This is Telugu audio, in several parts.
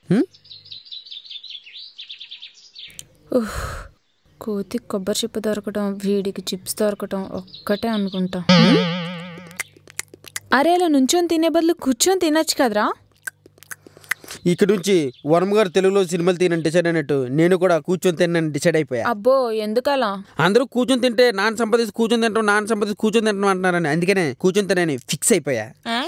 హ్మ్? కోతి కొబ్బరి చిప్ప దొరకటం వీడికి చిప్స్ దొరకటం ఒక్కటే అనుకుంటా అరే అలా నుంచొని తినే బదులు కూర్చొని తినొచ్చు కదరా ఇక్కడ నుంచి వర్మ గారు తెలుగులో సినిమాలు తినని డిసైడ్ అయినట్టు నేను కూడా కూర్చొని తినని డిసైడ్ అయిపోయా అబ్బో ఎందుకలా అందరూ కూర్చొని తింటే నాన్న సంపాదించి కూర్చొని తింటాం నాన్న సంపాదించి కూర్చొని తింటాం అంటున్నారని అందుకనే కూర్చొని తినని ఫిక్స్ అయిపోయా ఆ?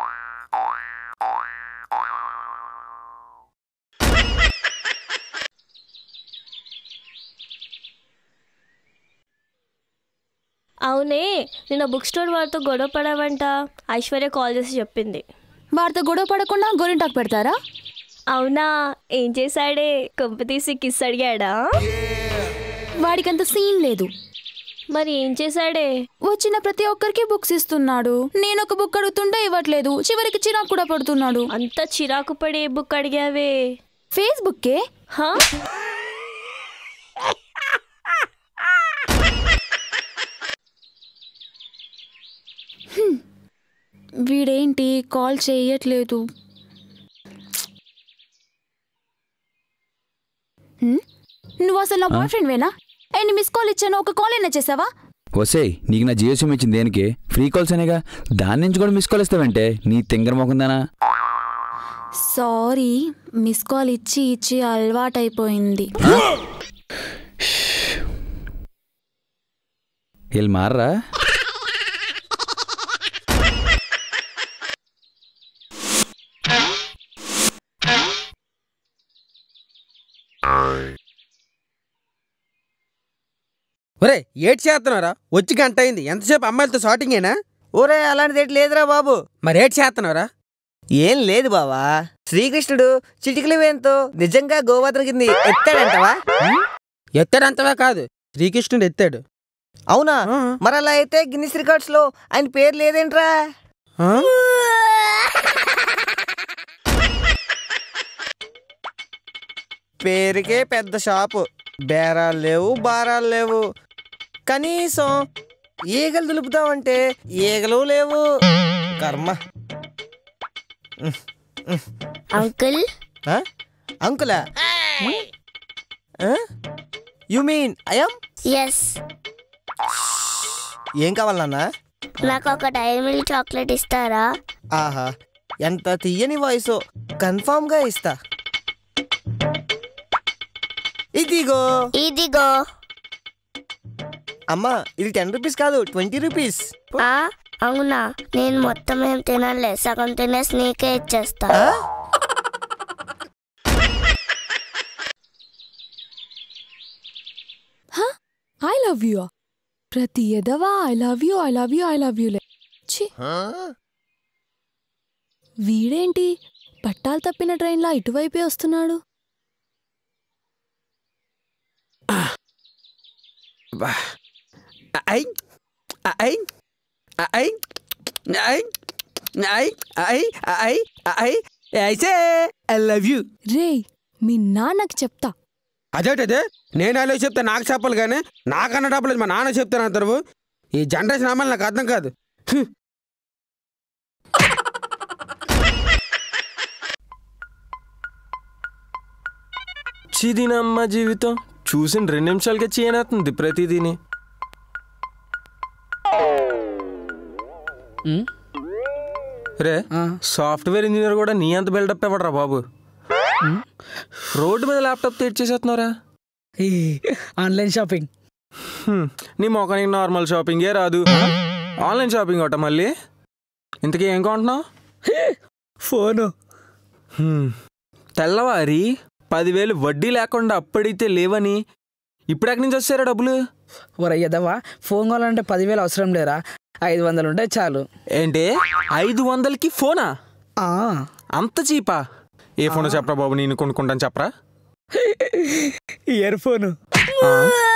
అవునే నిన్న బుక్ స్టోర్ వారితో గొడవ పడావంట ఐశ్వర్య కాల్ చేసి చెప్పింది వారితో గొడవ పడకుండా గోరింటాకు పెడతారా అవునా ఏం చేశాడే కొంప తీసి కిస్ అడిగాడా వాడికంత సీన్ లేదు మరి ఏం చేశాడే వచ్చిన ప్రతి ఒక్కరికి బుక్స్ ఇస్తున్నాడు నేను ఒక బుక్ అడుగుతుంటే ఇవ్వట్లేదు చివరికి చిరాకు కూడా పడుతున్నాడు అంత చిరాకు పడి ఏ బుక్ అడిగావే ఫేస్బుక్కే హా వీడేంటి కాల్ చేయట్లేదు హ్మ్? నువ్వు అసలు నా బాయ్ ఫ్రెండ్ వేనా ఎన్ని మిస్ కాల్ ఇచ్చాను ఒక కాల్ అయినా చేసావా వసేయ్ నీకు నా జియో సిమ్ ఇచ్చింది దేనికి ఫ్రీ కాల్స్ అనేగా దాని నుంచి కూడా మిస్ కాల్ ఇస్తావంటే నీ తింగర మొకుందానా సారీ మిస్ కాల్ ఇచ్చి ఇచ్చి అలవాటైపోయింది వీళ్ళు మారరా ఒరే ఏడ్ చేస్తున్నారా వచ్చి గంట అయింది ఎంతసేపు అమ్మాయిలతో షాటింగేనా ఊరే అలాంటిది ఏంటి లేదురా బాబు మరి ఏడ్ చేస్తున్నారా ఏం లేదు బావా శ్రీకృష్ణుడు చిటికల వేంతో నిజంగా గోవర్ధన కింది ఎత్తాడంటవా ఎత్తాడంతవా కాదు శ్రీకృష్ణుడు ఎత్తాడు అవునా ఆ. మరి అలా అయితే గిన్నిస్ రికార్డ్స్ లో ఆయన పేరు లేదేంట్రా ఆ? పేరుకే పెద్ద షాపు బేరాలు లేవు బారాలు లేవు కనీసం ఈగలు దులుపుతామంటే ఈగలు లేవు కర్మ అంకుల్ ఆ? అంకులా యు మీన్ ఐఎమ్ ఎస్ ఏం కావాలన్నా నాకు ఒక డైరీ మిల్క్ చాక్లెట్ ఇస్తారా ఆహా ఎంత తీయని వాయిస్ కన్ఫామ్ గా ఇస్తా ఇదిగో ఇదిగో అమ్మా ఇది టెన్ రూపీస్ కాదు ట్వంటీ రూపీస్ ఆ అవునా నేను మొత్తం ఏం తినలే సగం తినేసి నీకే ఇచ్చేస్తా ఐ లవ్ యూ ప్రతి ఎదవా I love you I love you I love యూలే ఛీ వీడేంటి పట్టాలు తప్పిన ట్రైన్లా ఇటువైపే వస్తున్నాడు I I I I I I I I అయితే ఐ లవ్ యూ రే మీ నాన్నకి చెప్తా అదేటదే నేను అలా చెప్తే నాకు చెప్పాలి కానీ నాకన్న డబ్బులు మా నాన్న చెప్తాను అంటారు ఈ జనరేషన్ అమ్మాయిలు నాకు అర్థం కాదు హ్మ్. చిదినమ్మ జీవితం చూసిన రెండు నిమిషాలకే చేయనేస్తుంది ప్రతిదీని రే సాఫ్ట్వేర్ ఇంజనీర్ కూడా నీ అంత బిల్డప్ ఇవ్వడరా బాబు రోడ్డు మీద ల్యాప్టాప్ తెచ్చేసేస్తున్నారా ఆన్లైన్ షాపింగ్ నీ మొఖానికి నార్మల్ షాపింగే రాదు ఆన్లైన్ షాపింగ్ ఒకట మళ్ళీ ఇంతకీ ఏం కొంటున్నావు ఫోను హ్మ్. తెల్లవారి పదివేలు వడ్డీ లేకుండా అప్పడితే లేవని ఇప్పుడు ఎక్కడి నుంచి వచ్చారా డబ్బులు ఒరయ్యదవా ఫోన్ కావాలంటే పదివేలు అవసరం లేరా ఐదు వందలు ఉంటే చాలు ఏంటి ఐదు వందలకి ఫోనా ఆ, అంత చీపా ఏ ఫోన్ చెప్పరా బాబు నేను కొనుక్కుంటాను చెప్పరా ఇయర్ ఫోను ఆ?